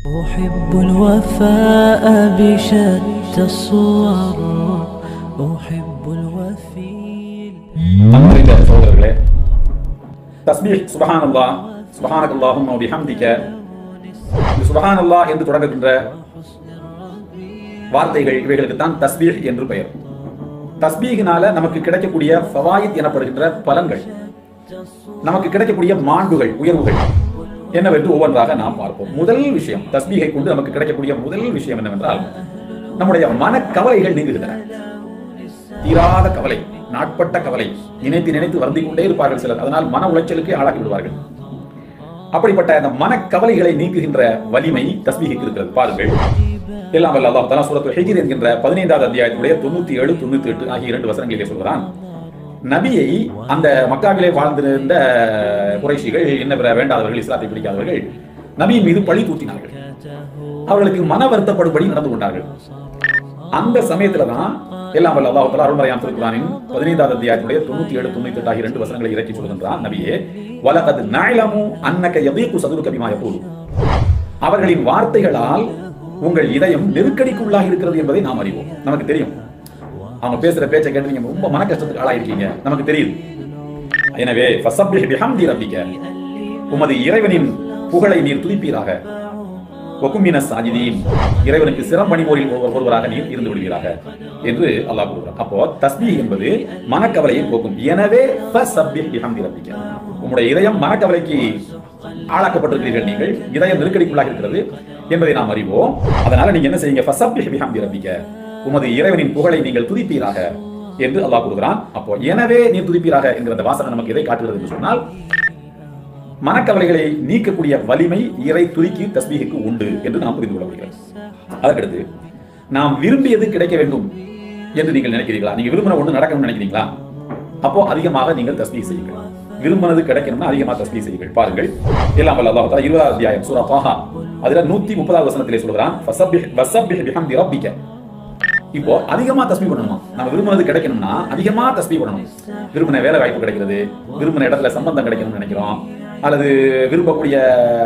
أحب الوفاء بشتى الصور أحب الوفي அன்பிற்குரிய சகோதரர்களே தஸ்பீஹ் சுபஹானல்லாஹ் சுபஹானக்கல்லாஹும்ம வ பிஹம்திக இந்த சுபஹானல்லாஹ் என்று தொடங்குகின்ற வார்த்தைகள் இவைகளுக்கு தான் தஸ்பீஹ் என்று பெயர் தஸ்பீஹினால நமக்கு கிடைக்கக்கூடிய ஃபவாயித் எனப்படுகின்ற பலன்கள் நமக்கு கிடைக்கக்கூடிய மாண்புகள் உயர்வுகள் என்னவென்று ஒவ்வொன்றாக நாம் பார்ப்போம் முதல் விஷயம் தஸ்பீகை கொண்டு நமக்கு கிடைக்கக்கூடிய முதல் விஷயம் என்னவென்றால் நம்முடைய மனக்கவலைகள் நீங்குகின்றன தீராத கவலை நாட்பட்ட கவலை நினைத்து நினைத்து வருந்திக் கொண்டே இருப்பார்கள் சிலர் அதனால் மன உளைச்சலுக்கு ஆளாகி விடுவார்கள் அப்படிப்பட்ட அந்த மனக்கவலைகளை நீக்குகின்ற வலிமை தஸ்பீகிற்கு இருக்கிறது பாருங்கள் எல்லாம் வல்ல அல்லாஹ் தலா சூரத்து ஹிஜ்ர் என்கின்ற பதினைந்தாவது அத்தியாயத்துடைய தொண்ணூத்தி ஏழு தொண்ணூத்தி எட்டு ஆகிய இரண்டு வசனங்களிலே சொல்கிறான் நபியை அந்த மக்காவிலே வாழ்ந்திருந்த குறைஷிகள் என்ன பிற வேண்டாதவர்கள் இஸ்லாத்தை பிடிக்காதவர்கள் நபியின் மீது பழி தூத்தினார்கள் அவர்களுக்கு மன வருத்தப்படும்படி நடந்து கொண்டார்கள் அந்த சமயத்துல தான் எல்லாம் வல்ல அல்லாஹ் தஆலா அருள்மறையாம் திருக்குறானின் பதினைந்தாவது அத்தியாயத்துடைய தொண்ணூத்தி ஏழு தொண்ணூத்தி எட்டு ஆகிய இரண்டு வசனங்களை இறக்கி சொல்கின்றான் நபியே வலகத் நஅலமு அன்னக யதீகு சதுருக பிமா யகூலு அவர்களின் வார்த்தைகளால் உங்கள் இதயம் நெருக்கடிக்கு உள்ளாகி இருக்கிறது என்பதை நாம் அறிவோம் நமக்கு தெரியும் அவங்க பேசுற பேச்சை கேட்டு நீங்க ரொம்ப மன கஷ்டத்துக்கு ஆளாயிருக்கீங்க நமக்கு தெரியுது எனவே ஃபஸப்பிஹ் பிஹம்தி ரப்பிக உமது இறைவனின் புகழை நீர் துதிப்பீராக ஒக்குமின சாஜிதீன் இறைவனுக்கு சிரம் பணிவோரில் ஒருவர் ஒருவராக நீர் இருந்து விடுவீராக என்று அல்லாஹ் கூறுகிறார் அப்போ தஸ்பீஹ் என்பது மனக்கவலையை போக்கும் எனவே ஃபஸப்பிஹ் பிஹம்தி ரப்பிக உம்முடைய இதயம் மனக்கவலைக்கு ஆளாக்கப்பட்டிருக்கிறீர்கள் நீங்கள் இதயம் நெருக்கடிக்குள்ளாக இருக்கிறது என்பதை நாம் அறிவோம் அதனால நீங்க என்ன செய்யுங்க ஃபஸப்பிஹ் பிஹம்தி ரப்பிக உமது இறைவனின் புகழை நீங்கள் துதிப்பீராக என்று அல்லாஹ் கூறுகிறான் அப்போ எனவே நீர் துதிப்பீராக என்கிற அந்த வாசகம் நமக்கு எதை காட்டுகிறது என்று சொன்னால் மனக்கவலைகளை நீக்கக்கூடிய வலிமை இறை துதிக்கு தஸ்பீகுக்கு உண்டு என்று நாம் புரிந்து கொள்ள முடிகிறது அதற்கடுத்து நாம் விரும்பியது கிடைக்க வேண்டும் என்று நீங்கள் நினைக்கிறீர்களா நீங்க விரும்பின ஒன்று நடக்கணும்னு நினைக்கிறீங்களா அப்போ அதிகமாக நீங்கள் தஸ்பீக் செய்யுங்கள் விரும்பினது கிடைக்கணும்னா அதிகமாக தஸ்பீக் செய்யுங்கள் பாருங்கள் எல்லாம் வல்ல அல்லாஹ் தஆலா இருபதாவது அத்தியாயம் சூரா தாஹா அதுல நூத்தி முப்பதாவது வசனத்திலே சொல்கிறான் ஃபஸப்பிஹ் வஸப்பிஹ் பிஹம்தி ரப்பிக இப்போ அதிகமா தஸ்பீ பண்ணணுமா நம்ம விரும்பினது கிடைக்கணும்னா அதிகமா தஸ்பீ பண்ணணும் விரும்பின வேலை வாய்ப்பு கிடைக்கிறது விரும்பின இடத்துல சம்பந்தம் கிடைக்கணும்னு நினைக்கிறோம் அல்லது விரும்பக்கூடிய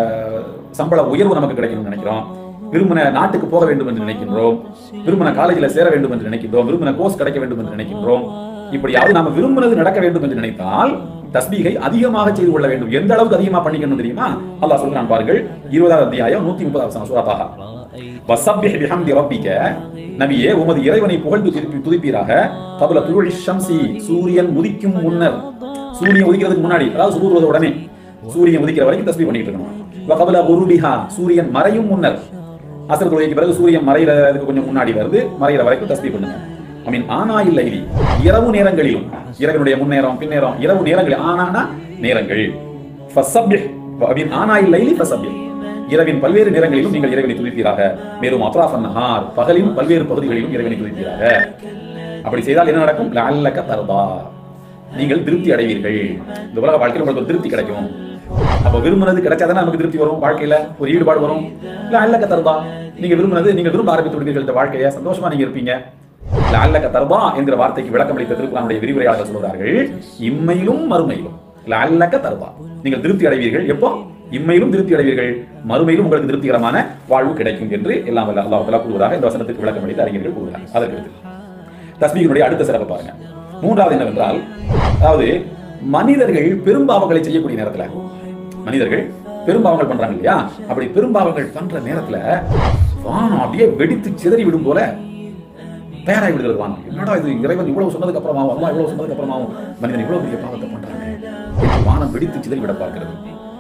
சம்பள உயர்வு நமக்கு கிடைக்கணும்னு நினைக்கிறோம் விரும்பின நாட்டுக்கு போக வேண்டும் என்று நினைக்கின்றோம் விரும்பின காலேஜில் சேர வேண்டும் என்று நினைக்கின்றோம் விரும்பின கோர்ஸ் கிடைக்க வேண்டும் என்று நினைக்கின்றோம் இப்படியாவது நாம விரும்பினது நடக்க வேண்டும் என்று நினைத்தால் தஸ்பீகை அதிகமாக செய்து கொள்ள வேண்டும் எந்த அளவுக்கு அதிகமா பண்ணிக்கணும் தெரியுமா அல்லாஹ் சொல்றான் பாருங்கள் இருபதாவது அத்தியாயம் நூத்தி முப்பதாவது வசனம் சூரா தாஹா வசப்பிஹ் பிஹம்தி ரப்பிக நபியே உமது இறைவனை புகழ்ந்து திருப்பி துதிப்பீராக கபல துருளி ஷம்சி சூரியன் உதிக்கும் முன்னர் சூரியன் உதிக்கிறதுக்கு முன்னாடி அதாவது சுபூர்வத உடனே சூரியன் உதிக்கிற வரைக்கும் தஸ்பீ பண்ணிட்டு இருக்கணும் வ கபல குருபிஹா சூரியன் மறையும் முன்னர் அசர் தொழுகைக்கு பிறகு சூரியன் மறைகிறதுக்கு கொஞ்சம் முன்னாடி வருது மறைகிற வரைக்கும் தஸ்பீ பண்ணுங்க ஐ மீன் ஆனா இல்லை இரவு நேரங்களிலும் இரவினுடைய முன்னேறம் பின்னேறம் இரவு நேரங்களில் ஆனானா நேரங்கள் ஃபஸப்பிஹ் ஐ மீன் ஆனா இல்லை ஃபஸப்பிஹ் இரவின் பல்வேறு நேரங்களிலும் நீங்கள் இறைவனை துதிப்பீராக மேலும் அத்ராஃபன் நஹார் பகலின் பல்வேறு பகுதிகளிலும் இறைவனை துதிப்பீராக அப்படி செய்தால் என்ன நடக்கும் லஅல்லக தர்தா நீங்கள் திருப்தி அடைவீர்கள் இந்த உலக வாழ்க்கையில் உங்களுக்கு ஒரு திருப்தி கிடைக்கும் அப்ப விரும்பினது கிடைச்சாதானே நமக்கு திருப்தி வரும் வாழ்க்கையில ஒரு ஈடுபாடு வரும் லஅல்லக தர்தா நீங்க விரும்பினது நீங்க விரும்ப ஆரம்பித்து விடுவீர்கள் இந்த வாழ்க்கையை சந்தோஷமா நீங்க இருப்பீங்க லஅல்லக தர்தா என்கிற வார்த்தைக்கு விளக்கம் அளித்த திருக்குறானுடைய விரிவுரையாளர்கள் சொல்கிறார்கள் இம்மையிலும் மறுமையிலும் லஅல்லக தர்தா நீங்கள் திருப்தி அடைவீர்கள் எப்போ இம்மையிலும் திருப்தி அடைவீர்கள் மறுமையிலும் உங்களுக்கு திருப்திகரமான வாழ்வு கிடைக்கும் என்று எல்லாம் வல்ல அல்லாஹ் தஆலா கூறுவதாக இந்த வசனத்துக்கு விளக்கம் அளித்த அறிஞர்கள் கூறுகிறார் அதற்கு தஸ்மீகனுடைய அடுத்த சிறப்பு பாருங்க மூன்றாவது என்னவென்றால் அதாவது மனிதர்கள் பெரும்பாவங்களை செய்யக்கூடிய நேரத்துல மனிதர்கள் பெரும்பாவங்கள் பண்றாங்க இல்லையா அப்படி பெரும்பாவங்கள் பண்ற நேரத்துல வானம் அப்படியே வெடித்து சிதறி விடும் போல தயாராகி விடுகிறது வானம் என்னடா இது இறைவன் இவ்வளவு சொன்னதுக்கு அப்புறமாவும் அல்லாஹ் இவ்வளவு சொன்னதுக்கு அப்புறமாவும் மனிதன் இவ்வளவு பெரிய பாவத்தை பண்றாங்க என்று வானம் வெடித்து சிதறி விட பார்க்கிறது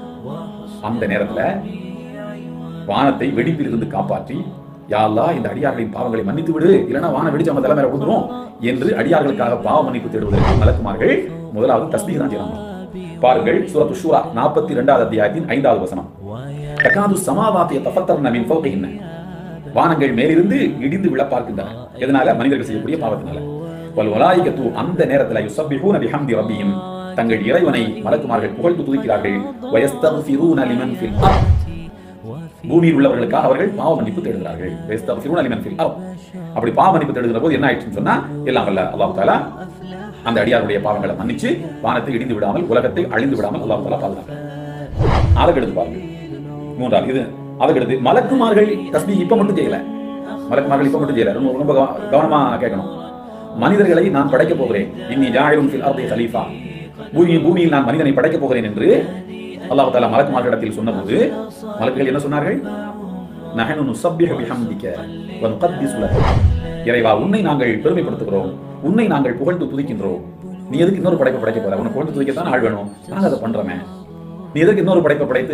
அந்த நேரத்துல வானத்தை வெடிப்பில் இருந்து காப்பாற்றி யா அல்லாஹ் இந்த அடியார்களின் பாவங்களை மன்னித்து விடு இல்லைன்னா வானம் வெடிச்சு அவங்க தலைமையில விழுந்துரும் என்று அடியார்களுக்காக பாவ மன்னிப்பு தேடுவதற்கு மலக்குமார்கள் முதலாவது தஸ்பீக் தான் செய்யறாங்க பாருங்கள் சூரத்து ஷூரா நாற்பத்தி இரண்டாவது அத்தியாயத்தின் ஐந்தாவது வசனம் தகாது சமாவாத்திய தஃபத்தர்ன மின் ஃபௌகிஹின்ன வானங்கள் மேலிருந்து இடிந்து விழ பார்க்கின்றன எதனால மனிதர்கள் செய்யக்கூடிய பாவத்தினால வல் வலாயிகத்து அந்த நேரத்துல யுஸப்பிஹூன பிஹம்தி ரப்பிஹிம் தங்கள் இறைவனை மலக்குமார்கள் புகழ்ந்து துதிக்கிறார்கள் வயஸ்தக்ஃபிரூன லிமன் ஃபில் அர்த் பூமியில் உள்ளவர்களுக்காக அவர்கள் பாவ மன்னிப்பு தேடுகிறார்கள் வயஸ்தக்ஃபிரூன லிமன் ஃபில் அர்த் அப்படி பாவ மன்னிப்பு தேடுகிற போது என்ன ஆயிடுச்சுன்னு சொன்னா எல்லாம் வல்ல அல்லாஹ் தஆலா அந்த அடியாருடைய பாவங்களை மன்னிச்சு வானத்தை இடிந்து விடாமல் உலகத்தை அழிந்து விடாமல் அல்லாஹ் தஆலா பாதுகாக்கிறார் அதற்கு எடுத்து பாருங்க மூன்றாவது இது அதுக்கடுத்து மலக்குமார்கள் தஸ்பீ இப்ப மட்டும் செய்யல மலக்குமார்கள் இப்ப மட்டும் செய்யல ரொம்ப ரொம்ப கவ- கவனமா கேட்கணும் மனிதர்களை நான் படைக்க போகிறேன் இன்னி ஜாயிலும் ஃபில் அர்தி கலீஃபா பூமி பூமியில் நான் மனிதனை படைக்க போகிறேன் என்று அல்லாஹ் தாலா மலக்குமார்களிடத்தில் சொன்னபோது மலக்குகள் என்ன சொன்னார்கள் நஹனு நுஸப்பிஹு பிஹம்திக வ நுகத்திஸு லக இறைவா உன்னை நாங்கள் பெருமைப்படுத்துகிறோம் உன்னை நாங்கள் புகழ்ந்து துதிக்கின்றோம் நீ எதுக்கு இன்னொரு படைப்பை படைக்க போற உன்னை புகழ்ந்து துதிக்கத்தான் ஆள் வேணும் நாங்க அதை பண்றோமே நீ எதுக்கு இன்னொரு படைப்பை படைத்து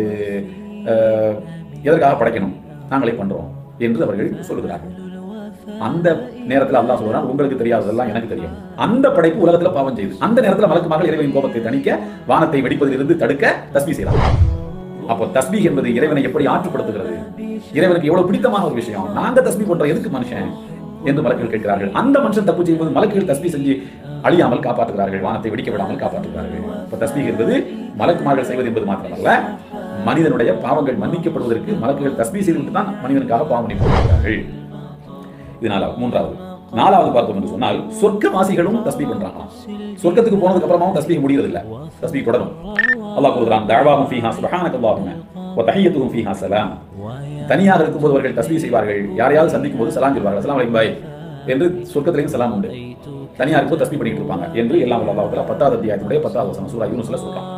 அஹ், எதற்காக படைக்கணும் நாங்களே பண்றோம் என்று அவர்கள் சொல்லுகிறார்கள் அந்த நேரத்தில் அல்லாஹ் சொல்றான் உங்களுக்கு தெரியாததெல்லாம் எனக்கு தெரியும் அந்த படைப்பு உலகத்துல பாவம் செய்யுது அந்த நேரத்தில் மலக்குமாக இறைவனின் கோபத்தை தணிக்க வானத்தை வெடிப்பதிலிருந்து தடுக்க தஸ்மி செய்யலாம் அப்போ தஸ்பீ என்பது இறைவனை எப்படி ஆற்றுப்படுத்துகிறது இறைவனுக்கு எவ்வளவு பிடித்தமான ஒரு விஷயம் நாங்க தஸ்பீ பண்றோம் எதுக்கு மனுஷன் என்று மலக்குகள் கேட்கிறார்கள் அந்த மனுஷன் தப்பு செய்யும்போது மலக்குகள் தஸ்பீ செஞ்சு அழியாமல் காப்பாற்றுகிறார்கள் வானத்தை வெடிக்க விடாமல் காப்பாற்றுகிறார்கள் இப்ப தஸ்பீ என்பது மலக்குமார்கள் செய்வது என்பது மாத்திரமல்ல மனிதனுடைய பாவங்கள் மன்னிக்கப்படுவதற்கு மலக்குகள் தஸ்பீ செய்துவிட்டு தான் மனிதனுக்காக பாவம் மன்னிக்கப்படுகிறார்கள் இது நாலாவது மூன்றாவது நாலாவது பார்த்தோம் என்று சொன்னால் சொர்க்கவாசிகளும் தஸ்பீ பண்றாங்களாம் சொர்க்கத்துக்கு போனதுக்கு அப்புறமாவும் தஸ்பீ முடியறது இல்ல தஸ்பீ தொடரும் அல்லாஹ் கூறுகிறான் தஅவாஹும் ஃபீஹா சுப்ஹானக அல்லாஹும்ம வ தஹியத்துஹும் ஃபீஹா சலாம் தனியாக இருக்கும்போது அவர்கள் தஸ்பீ செய்வார்கள் யாரையாவது சந்திக்கும் போது சலாம் சொல்வார்கள் அஸ்ஸலாமு அலைக்கும் பாய் என்று சொர்க்கத்திலேயும் சலாம் உண்டு தனியாக இருக்கும்போது தஸ்பீ பண்ணிட்டு இருப்பாங்க என்று எல்லாம் வல்ல அல்லாஹ் தஆலா பத்தாவது அத்தியாயத்தினுடைய பத்தாவது வசனம் சூரா யூனுஸ்ல சொல்றான்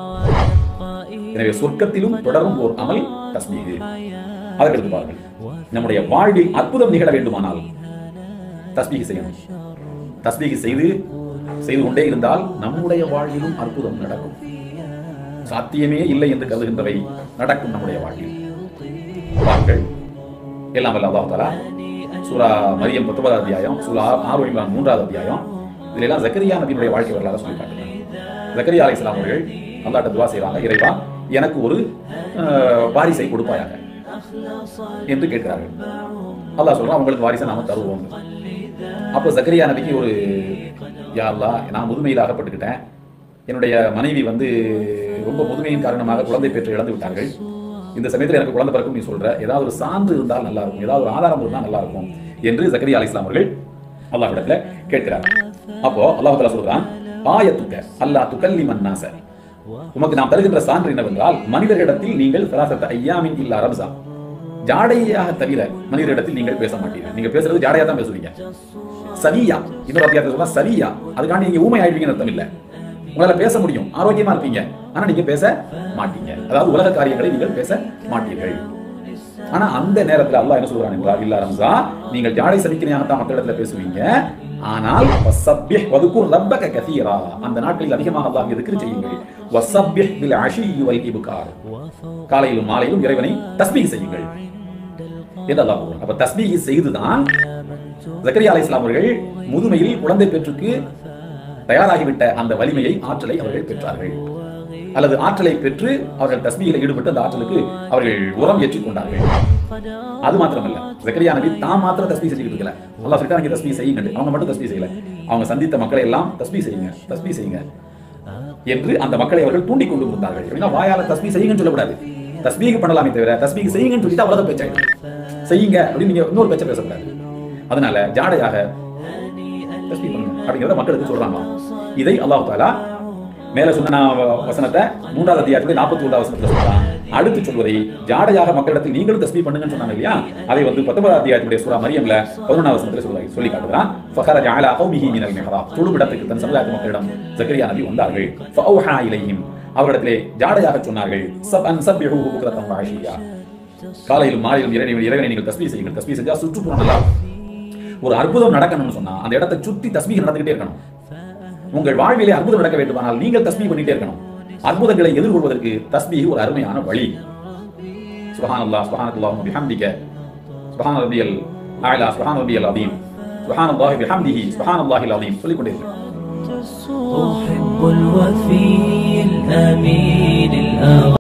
எனவே சொர்க்கத்திலும் தொடரும் ஒரு அமல் தஸ்பீஹ் அதற்கு பாருங்கள் நம்முடைய வாழ்வில் அற்புதம் நிகழ வேண்டுமானால் தஸ்பீக செய்யணும் தஸ்பீக செய்து செய்து கொண்டே இருந்தால் நம்முடைய வாழ்விலும் அற்புதம் நடக்கும் சாத்தியமே இல்லை என்று கருதுகின்றவை நடக்கும் நம்முடைய வாழ்வில் பாருங்கள் எல்லாம் வல்ல அல்லாஹ் தஆலா சூரா மரியம் பத்தொன்பதாவது அத்தியாயம் சூரா ஆறு இம்ரான் மூன்றாவது அத்தியாயம் இதுல எல்லாம் ஜக்கரியா நபியினுடைய வாழ்க்கை வரலாறு சொல்லி காட்டுறாங்க ஜக்கரியா அலைஹிஸ்ஸலாம் அவர்கள் அல்லாஹ்ட்ட துவா செய்றாங்க இறைவா எனக்கு ஒரு அஹ், வாரிசை கொடுப்பாயாக என்று கேட்கிறார்கள் அல்லாஹ் சொல்றான் உங்களுக்கு வாரிசை நாம தருவோம் அப்போ ஜக்கரியா நபிக்கு ஒரு யா அல்லாஹ் நான் முதுமையில் அகப்பட்டுக்கிட்டேன் என்னுடைய மனைவி வந்து ரொம்ப முதுமையின் காரணமாக குழந்தை பெற்று இழந்து விட்டார்கள் இந்த சமயத்தில் எனக்கு குழந்தை பிறக்கும் நீ சொல்ற ஏதாவது ஒரு சான்று இருந்தால் நல்லா இருக்கும் ஏதாவது ஒரு ஆதாரம் இருந்தால் நல்லா இருக்கும் என்று ஜக்கரியா அலிஸ்லாம் அவர்கள் அல்லாஹ்விடத்துல கேட்கிறார் அப்போ அல்லாஹ் தஆலா சொல்றான் ஆயத்துக்க அல்லாஹ் துக்கல்லி மன்னாச உமக்கு நாம் தருகின்ற சான்று என்னவென்றால் மனிதர்களிடத்தில் நீங்கள் சராசத்த ஐயாமின் இல்ல அரபுசா ஜாடையாக தவிர மனிதரிடத்தில் நீங்கள் பேச மாட்டீர்கள் நீங்க பேசுறது ஜாடையா தான் பேசுவீங்க சரியா இன்னொரு அத்தியாயத்தில் சொன்னா சரியா அதுக்காண்டி நீங்க ஊமை ஆயிடுவீங்கன்னு அர்த்தம் இல்ல உங்களால பேச முடியும் ஆரோக்கியமா இருப்பீங்க ஆனா நீங்க பேச மாட்டீங்க அதாவது உலக காரியங்களை நீங்கள் பேச மாட்டீர்கள் ஆனா அந்த நேரத்துல அல்லாஹ் என்ன சொல்றான் என்றால் இல்ல ரம்சா நீங்கள் ஜாடை சனிக்கினையாக தான் மக்களிடத்துல பேசுவீங்க ஆனால் வசப்பிஹ் வதுகுர் ரப்பக கதீரா அந்த நாட்களில் அதிகமாக அல்லாஹ் எதுக்கு செய்யுங்கள் வசப்பிஹ் பில் அஷி வல் இப்கார் காலையிலும் மாலையிலும் இறைவனை தஸ்பீஹ் செய்யுங்கள் என்று அல்லாஹ் கூறுகிறான். அப்ப தஸ்பீஹ் செய்துதான் ஜக்கரியா அலைஹிஸ்ஸலாம் அவர்கள் முதுமையில் குழந்தை பெற்றுக்கு தயாராகிவிட்ட அந்த வலிமையை ஆற்றலை அவர்கள் பெற்றார்கள் அல்லது ஆற்றலை பெற்று அவர்கள் தஸ்பீகில் ஈடுபட்டு அந்த ஆற்றலுக்கு அவர்கள் உரம் ஏற்றிக் கொண்டார்கள் அது மாத்திரமல்ல ஜக்கரியா நபி தான் மாத்திரம் தஸ்பீ செஞ்சுக்கிட்டு இருக்கல அல்லாஹ் சொல்லிட்டு நீங்க தஸ்பீ செய்யுங்க அவங்க மட்டும் தஸ்பீ செய்யல அவங்க சந்தித்த மக்களை எல்லாம் தஸ்பீ செய்யுங்க தஸ்பீ செய்யுங்க என்று அந்த மக்களை அவர்கள் தூண்டிக் கொண்டு இருந்தார்கள் அப்படின்னா வாயால தஸ்பீ செய்யுங்கன்னு சொல்லக்கூடாது தஸ்பீக பண்ணலாமே தவிர தஸ்பீக செய்யுங்கன்னு சொல்லிட்டு உலக பேச்சாயிடும் செய்யுங்க அப்படின்னு நீங்க இன்னொரு பேச்சை பேசக்கூடாது அதனால ஜாடையாக தஸ்பீ பண்ணுங்க அப்படிங்கிறத மக்களுக்கு சொல்றாங்க இதை அல்லாஹ் தாலா மேல சொன்ன நான் வசனத்தை மூன்றாவது அத்தியாயத்துல நாற்பத்தி ஒன்றாவது வசனத்துல சொல்றான் அடுத்து சொல்வதை ஜாடையாக மக்களிடத்தில் நீங்களும் தஸ்பீ பண்ணுங்கன்னு சொன்னாங்க இல்லையா அதை வந்து பத்தொன்பதாவது அத்தியாயத்துடைய சூரா மரியம்ல பதினொன்றாவது வசனத்துல சொல்றாங்க சொல்லி காட்டுறான் ஃபஹரஜ அலா கௌமிஹி மினல் மிஹ்ராப் தொழுமிடத்துக்கு தன் சமுதாய மக்களிடம் ஜக்கரியா நபி வந்தார்கள் ஃபஅவ்ஹா இலைஹிம் அவரிடத்திலே ஜாடையாக சொன்னார்கள் சப் அன் சப்ஹு புக்ரத்தம் வாஷியா காலையிலும் மாலையிலும் இறைவனை இறைவனை நீங்கள் தஸ்பீ செய்யுங்கள் தஸ்பீ செஞ்சா சுற்றுப்புறம் நல்லா இருக்கும். ஒரு அற்புதம் நடக்கணும்னு சொன்னா அந்த இடத்தை சுத்தி தஸ்பீக நடந்துகிட்டே இருக்கணும் உங்கள் வாழ்விலே அற்புதம் நடக்க வேண்டுமானால் நீங்கள் தஸ்பீ பண்ணிட்டே இருக்கணும் அற்புதங்களை எதிர்கொள்வதற்கு தஸ்பீஹ் ஒரு அருமையான வழி சுபஹானல்லாஹ் சுபஹானல்லாஹ் பிஹம்திக சுபஹான ரபியல் அலா சுபஹான ரபியல் அதீம் சுபஹானல்லாஹி பிஹம்திஹி சுபஹானல்லாஹில் அதீம் சொல்லிக் கொண்டே இருக்கணும் أحب الوفي الأمين الأغ